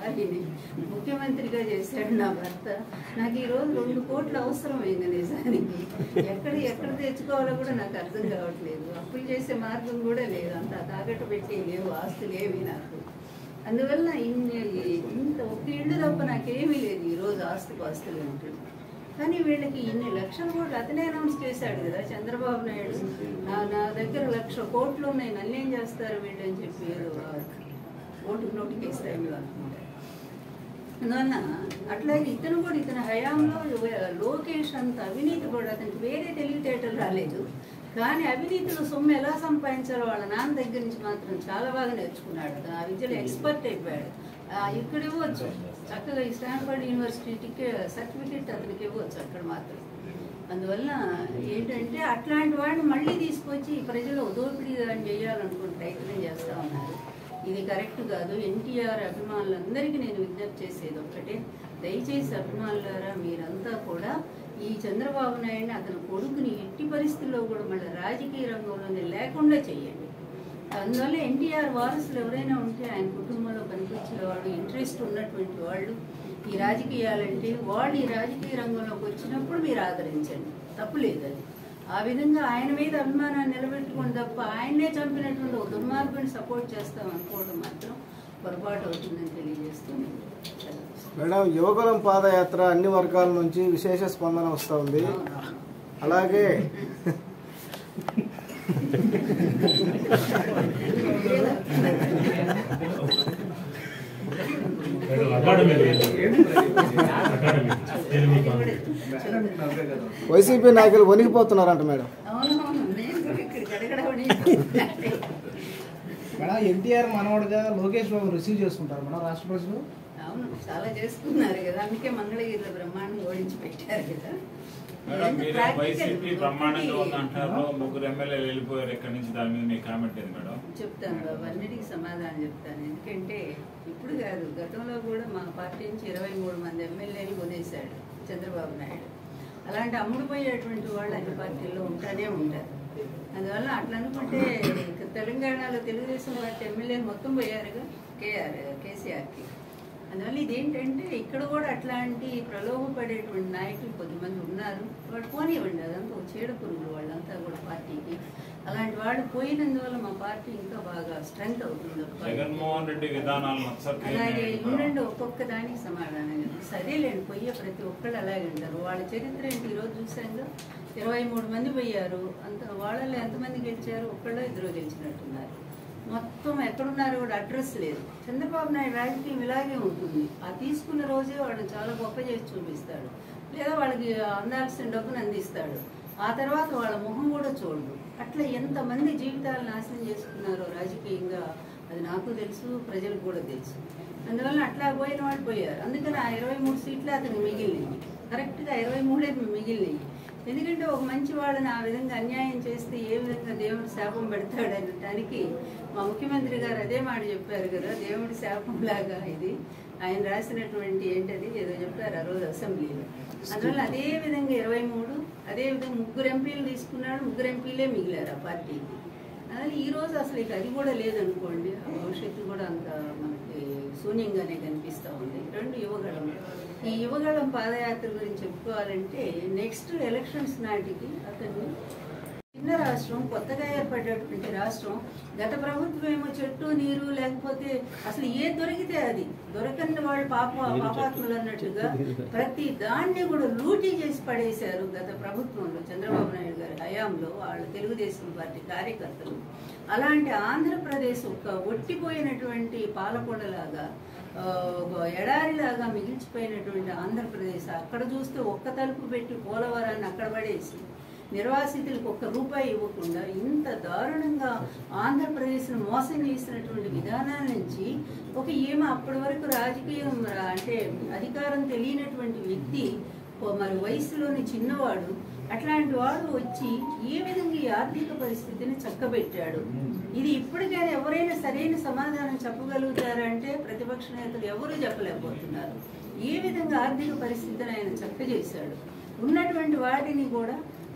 భార్యని ముఖ్యమంత్రిగా చేశాడు నా భర్త నాకు ఈ రోజు రెండు కోట్ల అవసరమైంది నిజానికి ఎక్కడ ఎక్కడ తెచ్చుకోవాలో కూడా నాకు అర్థం కావట్లేదు అప్పులు చేసే మార్గం కూడా లేదు అంత తాకట్టు పెట్టి లేవు ఆస్తులు ఏవి నాకు అందువల్ల ఇన్ని ఇంత ఒక ఇల్లు తప్ప నాకేమీ లేదు ఈ రోజు ఆస్తి పాస్తులు ఉంటుంది కానీ వీళ్ళకి ఇన్ని లక్షల కోట్లు అతనే అనౌన్స్ చేశాడు కదా చంద్రబాబు నాయుడు నా నా దగ్గర లక్ష కోట్లు ఉన్నాయి నన్ను ఏం చేస్తారు వీళ్ళు అని చెప్పి ఏదో ఓటు నోటికేస్ టైంలో అనుకుంటా అందువల్ల అట్లాగే ఇతను కూడా ఇతని హయాంలో లోకేష్ అంత అవినీతి కూడా అతనికి వేరే తెలివితేటలు రాలేదు కానీ అవినీతిలో సొమ్ము ఎలా సంపాదించాలో వాళ్ళ నాన్న దగ్గర నుంచి మాత్రం చాలా బాగా నేర్చుకున్నాడు అతను ఆ విద్యలో ఎక్స్పర్ట్ అయిపోయాడు ఆ, ఇక్కడ ఇవ్వచ్చు చక్కగా ఈ స్టాన్ఫర్డ్ యూనివర్సిటీకి సర్టిఫికేట్ అతనికి ఇవ్వచ్చు అక్కడ మాత్రం అందువల్ల ఏంటంటే అట్లాంటి వాడిని మళ్ళీ తీసుకొచ్చి ఈ ప్రజలు దోపిడీ దాన్ని చేయాలనుకుని ప్రయత్నం చేస్తూ ఉన్నారు ఇది కరెక్ట్ కాదు ఎన్టీఆర్ అభిమానులందరికీ నేను విజ్ఞప్తి చేసేది ఒక్కటే దయచేసి అభిమానులారా మీరంతా కూడా ఈ చంద్రబాబు నాయుడిని అతని కొడుకుని ఎట్టి పరిస్థితుల్లో కూడా మళ్ళీ రాజకీయ రంగంలోనే లేకుండా చేయండి అందువల్ల ఎన్టీఆర్ వారసులు ఎవరైనా ఉంటే ఆయన కుటుంబంలో పనికొచ్చే వాళ్ళు ఇంట్రెస్ట్ ఉన్నటువంటి వాళ్ళు ఈ రాజకీయాలంటే వాళ్ళు ఈ రాజకీయ రంగంలోకి వచ్చినప్పుడు మీరు ఆదరించండి తప్పు లేదు అది ఆ విధంగా ఆయన మీద అభిమానాన్ని నిలబెట్టుకుని తప్ప ఆయన్నే చంపినటువంటి ఒక దుర్మార్గుని సపోర్ట్ చేస్తాం అనుకోవడం మాత్రం పొరపాటు అవుతుందని తెలియజేస్తూ నేను సెలవు తీసుకుంటాను. మేడం యువకులం పాదయాత్ర అన్ని వర్గాల నుంచి విశేష స్పందన వస్తూ ఉంది అవునవును. అలాగే అకాడమీ అకాడమీ తెలుగు వైసీపీ నాయకులు వణికిపోతున్నారంట మేడం అవునవును నేను కూడా ఇక్కడ గడగడ వణికిపోతున్నాను. మేడం ఎన్టీఆర్ మనవడుగా లోకేష్ బాబు రిసీవ్ చేసుకుంటారు మేడం రాష్ట్ర ప్రజలు అవును చాలా చేసుకున్నారు కదా అందుకే మంగళగిరిలో బ్రహ్మాండంగా ఓడించి పెట్టారు కదా మేడం ఇదంతా మీరే practical. వైసీపీ బ్రహ్మాండంగా ఒకటి ఉందంటారు ముగ్గురు ఎమ్మెల్యేలు వెళ్ళిపోయారు ఇక్కడి నుంచి దాని మీద మీ కామెంట్ ఏంది మేడం చెప్తాను బాబు అన్నిటికీ సమాధానం చెప్తాను ఎందుకంటే ఇప్పుడు కాదు గతంలో కూడా మా పార్టీ నుంచి ఇరవై మూడు మంది ఎమ్మెల్యేలు కొనేశాడు చంద్రబాబు నాయుడు అలాంటి అమ్ముడుపోయేటువంటి వాళ్ళు అన్ని పార్టీల్లో ఉంటానే ఉంటారు అందువల్ల అట్లా అనుకుంటే ఇక తెలంగాణలో తెలుగుదేశం పార్టీ ఎమ్మెల్యేలు మొత్తం పోయారుగా కేఆర్ కేసీఆర్కి అందువల్ల ఇదేంటంటే ఇక్కడ కూడా అట్లాంటి ప్రలోభపడేటువంటి నాయకులు కొద్దిమంది ఉన్నారు వాడు పోనివ్వండి అదంతా ఒక చీడ పురుగులు వాళ్ళంతా కూడా పార్టీకి అలాంటి వాడు పోయినందువల్ల మా పార్టీ ఇంకా బాగా స్ట్రెంగ్త్ అవుతుంది ఒక పార్టీ. జగన్మోహన్ రెడ్డి విధానాలు అలాగే నచ్చట్లేదు ఉండండి ఒక్కొక్క దానికి సమాధానం చెప్పు. సరేలేండి పోయే ప్రతి ఒక్కళ్ళు అలాగే అంటారు వాళ్ళ చరిత్ర ఏంటి ఈరోజు చూసాంగా ఇరవై మూడు మంది పోయారు అంత వాళ్ళలో ఎంతమంది గెలిచారు ఒక్కళ్ళు ఇద్దరు గెలిచినట్టున్నారు మొత్తం ఎక్కడున్నారో కూడా అడ్రస్ లేదు చంద్రబాబు నాయుడు రాజకీయం ఇలాగే ఉంటుంది ఆ తీసుకున్న రోజే వాడు చాలా గొప్ప చేసి చూపిస్తాడు లేదా వాళ్ళకి అందాల్సిన డబ్బును అందిస్తాడు ఆ తర్వాత వాళ్ళ మొహం కూడా చూడడు అట్లా ఎంతమంది జీవితాలు నాశనం చేసుకున్నారో రాజకీయంగా అది నాకు తెలుసు ప్రజలకు కూడా తెలుసు అందువల్ల అట్లా పోయిన వాళ్ళు పోయారు అందుకని ఆ ఇరవై మూడు సీట్లు అతనికి మిగిలినాయి కరెక్ట్గా ఇరవై మూడే మిగిలినాయి ఎందుకంటే ఒక మంచి వాళ్ళని ఆ విధంగా అన్యాయం చేస్తే ఏ విధంగా దేవుడు శాపం పెడతాడు అనటానికి మా ముఖ్యమంత్రి గారు అదే మాట చెప్పారు కదా దేవుడి శాపం లాగా ఇది ఆయన రాసినటువంటి ఏంటది ఏదో చెప్పారు ఆ రోజు అసెంబ్లీలో అందువల్ల అదే విధంగా ఇరవై మూడు అదే విధంగా ముగ్గురు ఎంపీలు తీసుకున్నాడు ముగ్గురు ఎంపీలే మిగిలారు ఆ పార్టీకి అదే ఈ రోజు అసలు ఇక అది కూడా లేదనుకోండి ఆ భవిష్యత్తు కూడా అంత మనకి శూన్యంగానే కనిపిస్తూ ఉంది రెండు యువగళం ఈ యువగళం పాదయాత్ర గురించి చెప్పుకోవాలంటే నెక్స్ట్ ఎలక్షన్స్ నాటికి అతను చిన్న రాష్ట్రం కొత్తగా ఏర్పడేటువంటి రాష్ట్రం గత ప్రభుత్వం ఏమో చెట్టు నీరు లేకపోతే అసలు ఏ దొరికితే అది దొరకని వాళ్ళు పాప పాపాత్ములు అన్నట్టుగా ప్రతి దాన్ని కూడా లూటీ చేసి పడేశారు గత ప్రభుత్వంలో చంద్రబాబు నాయుడు గారి హయాంలో వాళ్ళ తెలుగుదేశం పార్టీ కార్యకర్తలు అలాంటి ఆంధ్రప్రదేశ్ ఒక ఒట్టిపోయినటువంటి పాలకొండలాగా ఆ, ఒక ఎడారిలాగా మిగిల్చిపోయినటువంటి ఆంధ్రప్రదేశ్ అక్కడ చూస్తే ఒక్క తలుపు పెట్టి పోలవరాన్ని అక్కడ పడేసి నిర్వాసితులకు ఒక్క రూపాయి ఇవ్వకుండా ఇంత దారుణంగా ఆంధ్రప్రదేశ్ను మోసం చేసినటువంటి విధానాల నుంచి ఒక ఏమో అప్పటి వరకు రాజకీయం రా- అంటే అధికారం తెలియనటువంటి వ్యక్తి ఓ మరి వయసులోని చిన్నవాడు అట్లాంటి వాడు వచ్చి ఏ విధంగా ఈ ఆర్థిక పరిస్థితిని చక్కబెట్టాడు ఇది ఇప్పటికైనా ఎవరైనా సరైన సమాధానం చెప్పగలుగుతారంటే ప్రతిపక్ష నేతలు ఎవరు చెప్పలేకపోతున్నారు ఏ విధంగా ఆర్థిక పరిస్థితిని ఆయన చక్కజేశాడు ఉన్నటువంటి వాటిని కూడా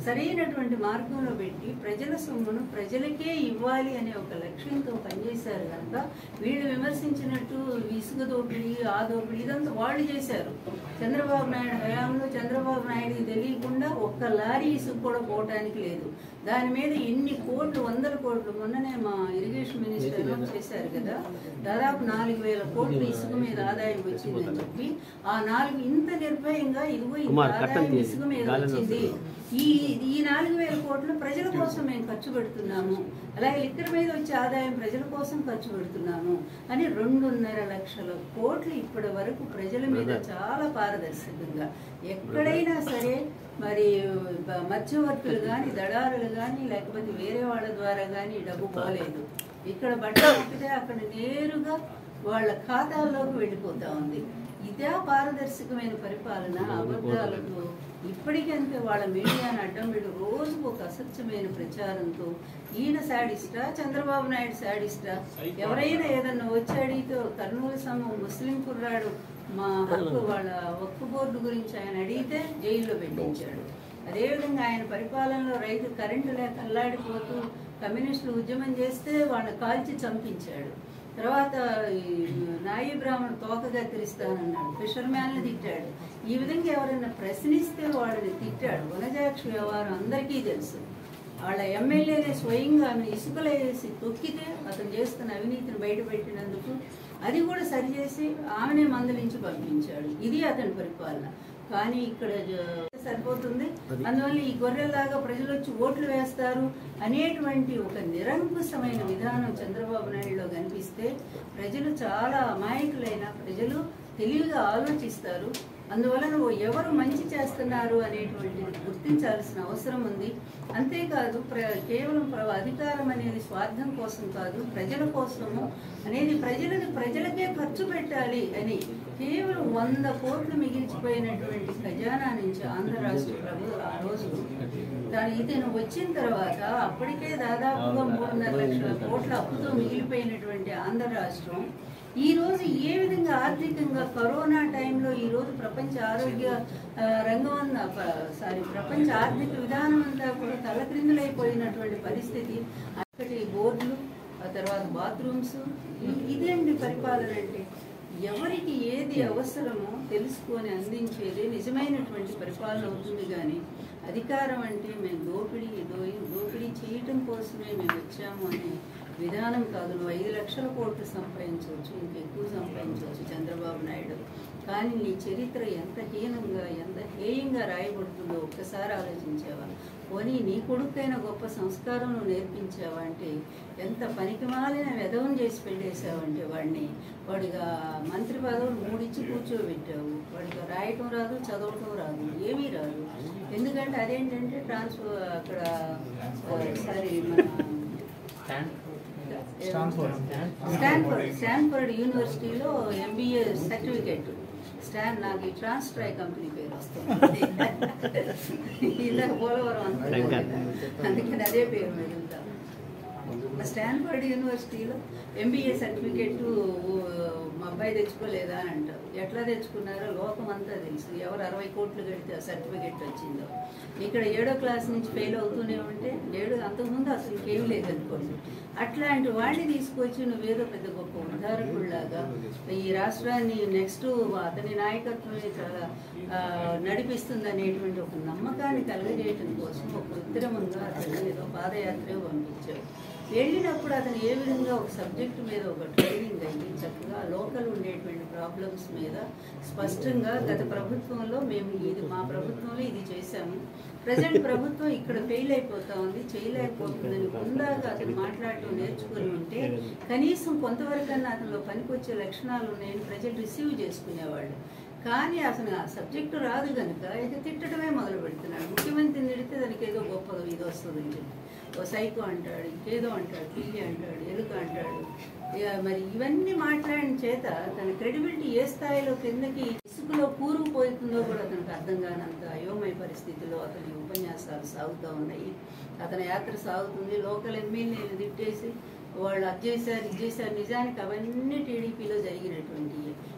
సరైనటువంటి మార్గంలో పెట్టి ప్రజల సొమ్మును ప్రజలకే ఇవ్వాలి అనే ఒక లక్ష్యంతో పనిచేశారు కనుక వీళ్ళు విమర్శించినట్టు ఇసుక దోపిడీ ఆ దోపిడీ ఇదంతా వాళ్ళు చేశారు చంద్రబాబు నాయుడు హయాంలో చంద్రబాబు నాయుడికి తెలియకుండా ఒక్క లారీ ఇసుక కూడా పోవటానికి లేదు దాని మీద ఎన్ని కోట్లు వందల కోట్లు మొన్ననే మా ఇరిగేషన్ మినిస్టర్ చేశారు కదా దాదాపు నాలుగు వేల కోట్లు ఇసుక మీద ఆదాయం వచ్చిందని చెప్పి ఆ నాలుగు ఇంత నిర్భయంగా ఇదిగో ఇంత కుమార్, కట్టం ఆదాయం తీయండి. ఇసుక మీద గాలిలో వచ్చింది ఈ ఈ నాలుగు వేల కోట్లు ప్రజల కోసం మేము ఖర్చు పెడుతున్నాము అలాగే లిక్కర్ మీద వచ్చే ఆదాయం ప్రజల కోసం ఖర్చు పెడుతున్నాము అని రెండున్నర లక్షల కోట్లు ఇప్పటి వరకు ప్రజల మీద చాలా పారదర్శకంగా ఎక్కడైనా సరే మరి బ- మధ్యవర్తులు కానీ దళారులు కానీ లేకపోతే వేరే వాళ్ళ ద్వారా కానీ డబ్బు పోలేదు ఇక్కడ బట్ట నొక్కితే అక్కడ నేరుగా వాళ్ళ ఖాతాల్లోకి వెళ్ళిపోతా ఉంది ఇదే పారదర్శకమైన పరిపాలన అబద్ధాలతో ఇప్పటికంతే వాళ్ళ మీడియాను అడ్డం పెట్టి రోజుకు ఒక అసత్యమైన ప్రచారంతో ఈయన శాడిస్టా చంద్రబాబు నాయుడు శాడిస్టా ఎవరైనా ఏదన్నా వచ్చి అడిగితే కర్నూలు సమం ముస్లిం కుర్రాడు మా హక్కు వాళ్ళ వక్ఫ్ బోర్డు గురించి ఆయన అడిగితే జైల్లో పెట్టించాడు అదేవిధంగా ఆయన పరిపాలనలో రైతు కరెంటు లేక అల్లాడిపోతూ కమ్యూనిస్టులు ఉద్యమం చేస్తే వాళ్ళని కాల్చి చంపించాడు తర్వాత ఈ నాయి బ్రాహ్మణ్ తోక కత్తిరిస్తానన్నాడు ఫిషర్ మ్యాన్లు తిట్టాడు ఈ విధంగా ఎవరైనా ప్రశ్నిస్తే వాళ్ళని తిట్టాడు వనజాక్షి వ్యవహారం అందరికీ తెలుసు వాళ్ళ ఎమ్మెల్యేనే స్వయంగా ఆమె ఇసుకలో వేసి తొక్కితే అతను చేస్తున్న అవినీతిని బయటపెట్టినందుకు అది కూడా సరిచేసి ఆమెనే మందలించి పంపించాడు ఇది అతని పరిపాలన కానీ ఇక్కడ జ- సరిపోతుంది అందువల్ల ఈ గొర్రెల్లాగా ప్రజలు వచ్చి ఓట్లు వేస్తారు అనేటువంటి ఒక నిరంకుశమైన విధానం చంద్రబాబు నాయుడులో కనిపిస్తే ప్రజలు చాలా అమాయకులైన ప్రజలు తెలివిగా ఆలోచిస్తారు అందువలన ఓ ఎవరు మంచి చేస్తున్నారు అనేటువంటిది గుర్తించాల్సిన అవసరం ఉంది అంతేకాదు ప్ర కేవలం ప్ర అధికారం అనేది స్వార్థం కోసం కాదు ప్రజల కోసము అనేది ప్రజలను ప్రజలకే ఖర్చు పెట్టాలి అని కేవలం వంద కోట్లు మిగిల్చిపోయినటువంటి ఖజానా నుంచి ఆంధ్ర రాష్ట్ర ప్రభు ఆ రోజు దాని ఇతను వచ్చిన తర్వాత అప్పటికే దాదాపుగా మూడున్నర లక్షల కోట్ల అప్పుతో మిగిలిపోయినటువంటి ఆంధ్ర రాష్ట్రం ఈ రోజు ఏ విధంగా ఆర్థికంగా కరోనా టైంలో ఈ రోజు ప్రపంచ ఆరోగ్య ఆ, రంగం అంతా ప- సారీ ప్రపంచ ఆర్థిక విధానం అంతా కూడా తలక్రిందులైపోయినటువంటి పరిస్థితి అక్కడి బోర్డులు ఆ తర్వాత బాత్రూమ్స్ ఇదేంటి పరిపాలన అంటే ఎవరికి ఏది అవసరమో తెలుసుకొని అందించేది నిజమైనటువంటి పరిపాలన అవుతుంది కానీ అధికారం అంటే మేము దోపిడీ దోయి దోపిడీ చేయటం కోసమే మేము వచ్చాము అనే విధానం కాదు నువ్వు ఐదు లక్షల కోట్లు సంపాదించవచ్చు ఇంకెక్కువ సంపాదించవచ్చు చంద్రబాబు నాయుడు కానీ నీ చరిత్ర ఎంత హీనంగా ఎంత హేయంగా రాయబడుతుందో ఒక్కసారి ఆలోచించావా పోనీ నీ కొడుకైన గొప్ప సంస్కారం నువ్వు నేర్పించావా అంటే ఎంత పనికిమాలిన వెధవం చేసి పెట్టేశావంటే వాడిని వాడిగా మంత్రి పదవులు మూడిచ్చి కూర్చోబెట్టావు వాడిగా రాయటం రాదు చదవటం రాదు ఏమీ రాదు ఎందుకంటే అదేంటంటే ట్రాన్స్ఫర్ అక్కడ సారీ మన స్టాన్ఫోర్డ్. స్టాన్ఫోర్డ్ స్టాన్ఫోర్డ్ యూనివర్సిటీలో ఎంబీఏ సర్టిఫికెట్ స్టాన్ నాకు ఈ ట్రాన్స్ట్రై కంపెనీ పేరు వస్తుంది ఇందాక పోలవరం అంతా అందుకని అదే పేరు మిగులుతా మా స్టాన్ఫర్డ్ యూనివర్సిటీలో ఎంబీఏ సర్టిఫికేట్ మా అబ్బాయి తెచ్చుకోలేదా అని అంటారు ఎట్లా తెచ్చుకున్నారో లోకం అంతా తెలుసు ఎవరు అరవై కోట్లు కడితే ఆ సర్టిఫికేట్ వచ్చిందో ఇక్కడ ఏడో క్లాస్ నుంచి ఫెయిల్ అవుతూనే ఉంటే ఏడు అంతకుముందు అసలు ఇంకేం లేదనుకోండి అట్లాంటి వాడిని తీసుకొచ్చి నువ్వేదో పెద్ద గొప్ప ఉద్ధారకుల్లాగా ఈ రాష్ట్రాన్ని నెక్స్ట్ అతని నాయకత్వమే చాలా ఆ, నడిపిస్తుంది అనేటువంటి ఒక నమ్మకాన్ని కలగజేయటం కోసం ఒక కృత్రిమంగా అతను ఏదో పాదయాత్ర పంపించారు వెళ్ళినప్పుడు అతను ఏ విధంగా ఒక సబ్జెక్ట్ మీద ఒక ట్రైనింగ్ అయ్యి చక్కగా లోకల్ ఉండేటువంటి ప్రాబ్లమ్స్ మీద స్పష్టంగా గత ప్రభుత్వంలో మేము ఇది మా ప్రభుత్వంలో ఇది చేశాము ప్రజెంట్ ప్రభుత్వం ఇక్కడ ఫెయిల్ అయిపోతా ఉంది చేయలేకపోతుందని ఉందాక అతను మాట్లాడటం నేర్చుకుని ఉంటే కనీసం కొంతవరకన్నా అతనిలో పనికొచ్చే లక్షణాలు ఉన్నాయని ప్రజలు రిసీవ్ చేసుకునేవాళ్ళు కానీ అసలు ఆ సబ్జెక్టు రాదు కనుక ఇక తిట్టడమే మొదలు పెడుతున్నాడు ముఖ్యమంత్రిని తిడితే దానికి ఏదో గొప్ప ఇది వస్తుందని చెప్పి ఓ సైకో అంటాడు ఇంకేదో అంటాడు పిల్లి అంటాడు ఎలుక అంటాడు ఇక మరి ఇవన్నీ మాట్లాడిన చేత తన క్రెడిబిలిటీ ఏ స్థాయిలో కిందకి ఇసుకలో కూరుకుపోతుందో కూడా అతనికి అర్థం కానంత అయోమయ పరిస్థితిలో అతని ఉపన్యాసాలు సాగుతూ ఉన్నాయి అతని యాత్ర సాగుతుంది లోకల్ ఎమ్మెల్యేలు తిట్టేసి వాళ్ళు అది చేశారు ఇది చేశారు నిజానికి అవన్నీ టీడీపీలో జరిగినటువంటి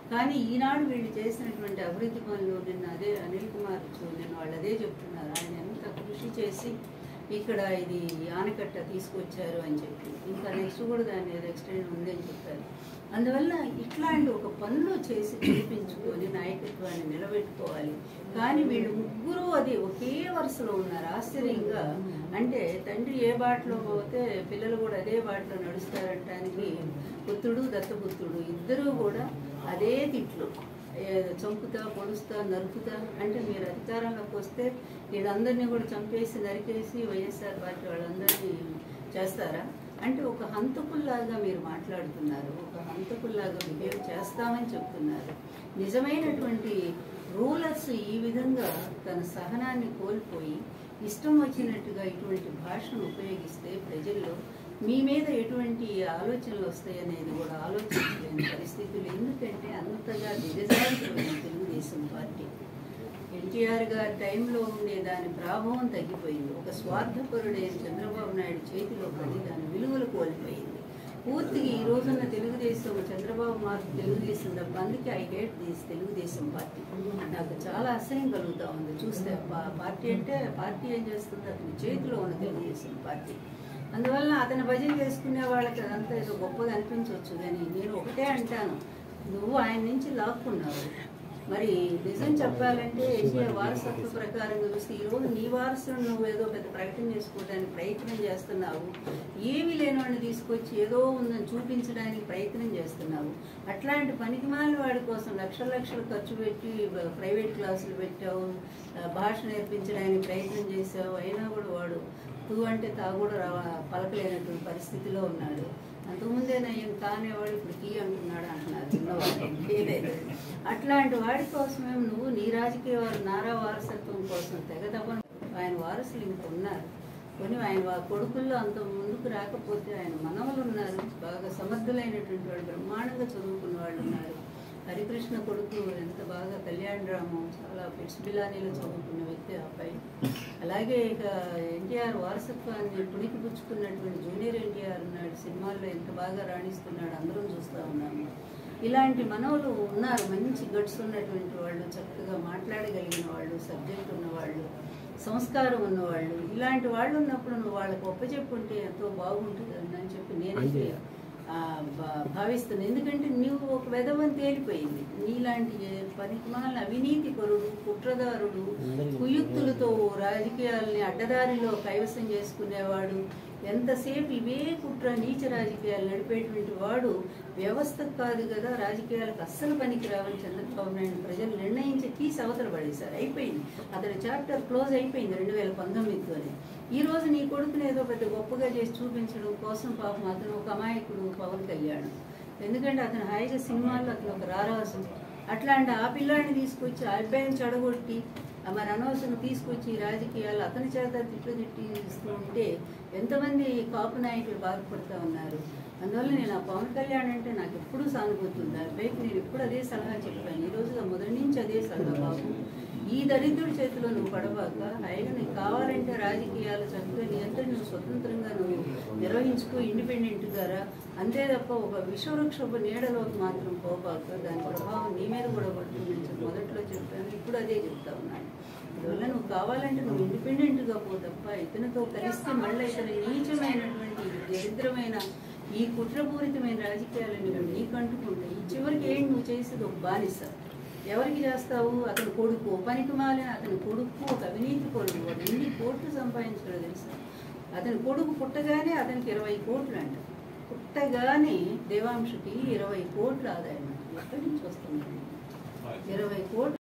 కానీ ఈనాడు వీళ్ళు చేసినటువంటి అభివృద్ధి పనులు నిన్న అదే అనిల్ కుమార్ చూ- నిన్న వాళ్ళు అదే చెప్తున్నారు ఆయన ఎంత కృషి చేసి ఇక్కడ ఇది ఆనకట్ట తీసుకొచ్చారు అని చెప్పి ఇంకా నెక్స్ట్ కూడా దాన్ని ఏదో ఎక్స్టెండ్ ఉంది అని చెప్పారు అందువల్ల ఇట్లాంటి ఒక పనులు చేసి చూపించుకొని నాయకత్వాన్ని నిలబెట్టుకోవాలి కానీ వీళ్ళు ముగ్గురు అది ఒకే వరుసలో ఉన్నారు ఆశ్చర్యంగా అంటే తండ్రి ఏ బాటలో పోతే పిల్లలు కూడా అదే బాటలో నడుస్తారంటానికి పుత్రుడు దత్తపుత్రుడు ఇద్దరూ కూడా అదే తిట్లు ఏ, చంపుతా పొడుస్తా నరుకుతా అంటే మీరు అధికారంలోకి వస్తే వీళ్ళందరినీ కూడా చంపేసి నరికేసి వైఎస్ఆర్ పార్టీ వాళ్ళందరినీ చేస్తారా అంటే ఒక హంతకుల్లాగా మీరు మాట్లాడుతున్నారు ఒక హంతకుల్లాగా బిహేవ్ చేస్తామని చెప్తున్నారు నిజమైనటువంటి రూలర్స్ ఈ విధంగా తన సహనాన్ని కోల్పోయి ఇష్టం వచ్చినట్టుగా ఇటువంటి భాషను ఉపయోగిస్తే ప్రజల్లో మీ మీద ఎటువంటి ఆలోచనలు వస్తాయనేది కూడా ఆలోచించలేని పరిస్థితులు ఎందుకంటే అంతగా దిగజారిపోయింది తెలుగుదేశం పార్టీ ఎన్టీఆర్ గారి టైంలో ఉండే దాని ప్రభావం తగ్గిపోయింది ఒక స్వార్థపరుడైన చంద్రబాబు నాయుడు చేతిలో పడి దాని విలువలు కోల్పోయింది పూర్తిగా ఈ రోజున్న తెలుగుదేశం చంద్రబాబు మాకు తెలుగుదేశం తప్ప అందుకే I hate this Telugu Desam party నాకు చాలా అసహ్యం కలుగుతా ఉంది చూస్తే పా- పార్టీ అంటే పార్టీ ఏం చేస్తుంది అతని చేతిలో ఉన్న తెలుగుదేశం పార్టీ అందువల్ల అతను భజన చేసుకునే వాళ్ళకి అదంతా ఏదో గొప్పగా అనిపించవచ్చు కానీ నేను ఒకటే అంటాను నువ్వు ఆయన నుంచి లాక్కున్నావు మరి నిజం చెప్పాలంటే ఏషియా వారసత్వ ప్రకారంగా చూస్తే ఈరోజు నీ వారసును నువ్వు ఏదో పెద్ద ప్రకటన చేసుకోవడానికి ప్రయత్నం చేస్తున్నావు ఏమీ లేనివాడిని తీసుకొచ్చి ఏదో ఉందని చూపించడానికి ప్రయత్నం చేస్తున్నావు అట్లాంటి పనికిమాలిన వాడి కోసం లక్షల లక్షలు ఖర్చు పెట్టి బ- ప్రైవేట్ క్లాసులు పెట్టావు ఆ, భాష నేర్పించడానికి ప్రయత్నం చేసావు అయినా కూడా వాడు తూ అంటే తా కూడా రా పలకలేనటువంటి పరిస్థితిలో ఉన్నాడు అంతకుముందే నయం కానేవాడు ఇప్పుడు కీ అంటున్నాడు అంటున్నారు ఉన్నవాడు. ఏదైతే అట్లాంటి వాడి కోసమే నువ్వు నీ రాజకీయ వారు నారా వారసత్వం కోసం తెగదపన ఆయన వారసులు ఇంక ఉన్నారు కొన్ని ఆయన వా- కొడుకుల్లో అంత ముందుకు రాకపోతే ఆయన మనవలు ఉన్నారు బాగా సమర్థులైనటువంటి వాళ్ళు బ్రహ్మాండంగా చదువుకున్న వాళ్ళు ఉన్నారు హరికృష్ణ కొడుకు ఎంత బాగా కళ్యాణ్ రామం చాలా పిట్స్ బిలానీలో చదువుకున్న వ్యక్తి ఆ అబ్బాయి అలాగే ఇక ఎన్టీఆర్ వారసత్వాన్ని పుణికి పుచ్చుకున్నటువంటి జూనియర్ ఎన్టీఆర్ ఉన్నాడు సినిమాల్లో ఎంత బాగా రాణిస్తున్నాడు అందరం చూస్తూ ఉన్నాము ఇలాంటి మనవలు ఉన్నారు మంచి గట్స్ ఉన్నటువంటి వాళ్ళు చక్కగా మాట్లాడగలిగిన వాళ్ళు సబ్జెక్ట్ ఉన్నవాళ్ళు సంస్కారం ఉన్నవాళ్ళు ఇలాంటి వాళ్ళు ఉన్నప్పుడు నువ్వు వాళ్ళకి ఒప్పచెప్పుంటే ఎంతో బాగుంటుంది అని చెప్పి నేనైతే ఆ, భా- భావిస్తున్నాను ఎందుకంటే నువ్వు ఒక వెధవని తేలిపోయింది నీలాంటి పనికిమాల అవినీతి పరుడు కుట్రదారుడు కుయుక్తులతో రాజకీయాల్ని అడ్డదారిలో కైవసం చేసుకునేవాడు ఎంతసేపు ఇవే కుట్ర నీచ రాజకీయాలు నడిపేటువంటి వాడు వ్యవస్థ కాదు కదా రాజకీయాలకు అస్సలు పనికి రావని చంద్రబాబు నాయుడు ప్రజలు నిర్ణయించి తీసి అవతల పడేశారు అయిపోయింది అతని చాప్టర్ క్లోజ్ అయిపోయింది రెండు వేల పంతొమ్మిదితోనే ఈ రోజు నీ కొడుకుని ఏదో పెద్ద గొప్పగా చేసి చూపించడం కోసం పాపం అతను ఒక అమాయకుడు పవన్ కళ్యాణ్ ఎందుకంటే అతను హాయిగా సినిమాల్లో అతను ఒక రారాజు అట్లాంటి ఆ పిల్లాడిని తీసుకొచ్చి ఆ అబ్బాయిని చెడగొట్టి ఆ మరి అనవసరం తీసుకొచ్చి ఈ రాజకీయాలు అతని చేత తిట్లు తిట్టి ఇస్తూ ఉంటే ఎంతమంది కాపు నాయకులు బాధపడుతూ ఉన్నారు అందువల్ల నేను ఆ పవన్ కళ్యాణ్ అంటే నాకు ఎప్పుడూ సానుభూతి ఉంది ఆ అబ్బాయికి నేను ఎప్పుడు అదే సలహా చెప్పాను ఈ రోజుగా మొదటి నుంచి అదే సలహా బాబు ఈ దరిద్రుడి చేతిలో నువ్వు పడబాక హాయిగా నీకు కావాలంటే రాజకీయాలు చక్కగా నీ అంతా నువ్వు స్వతంత్రంగా నువ్వు నిర్వహించుకో ఇండిపెండెంట్ ద్వారా అంతే తప్ప ఒక విశ్వవృక్షపు నీడలోకి మాత్రం పోబాక దాని ప్రభావం నీ మీద కూడా పడుతుందని చెప్పి మొదట్లో చెప్పాను ఇప్పుడు అదే చెప్తా ఉన్నాను అందువల్ల నువ్వు కావాలంటే నువ్వు ఇండిపెండెంట్గా పో తప్ప ఇతనితో కలిస్తే మళ్ళీ ఇతని నీచమైనటువంటి ఈ దరిద్రమైన ఈ కుట్రపూరితమైన రాజకీయాలను నువ్వు నీకు అంటుకుంటే ఈ చివరికి ఏంటి నువ్వు చేసేది ఒక బానిస ఎవరికి చేస్తావు అతని కొడుకు పనికి మాలిన అతని కొడుకు ఒక అవినీతి కొడుకు వాడు ఎన్ని కోట్లు సంపాదించాడో తెలుసా అతని కొడుకు పుట్టగానే అతనికి ఇరవై కోట్లు అంట పుట్టగానే దేవాంశకి ఇరవై కోట్ల ఆదాయం అంట. ఎక్కడి నుంచి వస్తుంది ఇరవై కోట్లు